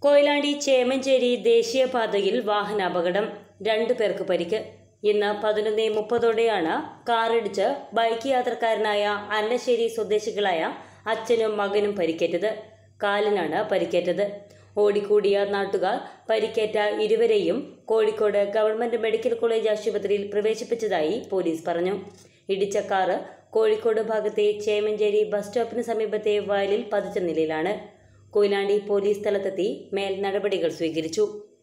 കൊയിലാണ്ടി ചേമഞ്ചേരി ദേശീയപാതയിൽ വാഹനാപകടം രണ്ടു പേർക്ക് പരിക്ക് ഇന്ന് പതിനൊന്ന് മുപ്പതോടെയാണ് കാറിടിച്ച് ബൈക്ക് യാത്രക്കാരനായ അന്നശ്ശേരി സ്വദേശികളായ അച്ഛനും മകനും പരിക്കേറ്റത് കാലിനാണ് പരിക്കേറ്റത് ഓടിക്കൂടിയ നാട്ടുകാർ പരിക്കേറ്റ ഇരുവരെയും കോഴിക്കോട് ഗവൺമെന്റ് മെഡിക്കൽ കോളേജ് ആശുപത്രിയിൽ പ്രവേശിപ്പിച്ചതായി പോലീസ് പറഞ്ഞു ഇടിച്ച കാറ് കോഴിക്കോട് ഭാഗത്തെ ചേമഞ്ചേരി ബസ് സ്റ്റോപ്പിന് സമീപത്തെ വയലിൽ പതിച്ച നിലയിലാണ് കൊയിലാണ്ടി പോലീസ് സ്ഥലത്തെത്തി മേൽ നടപടികൾ സ്വീകരിച്ചു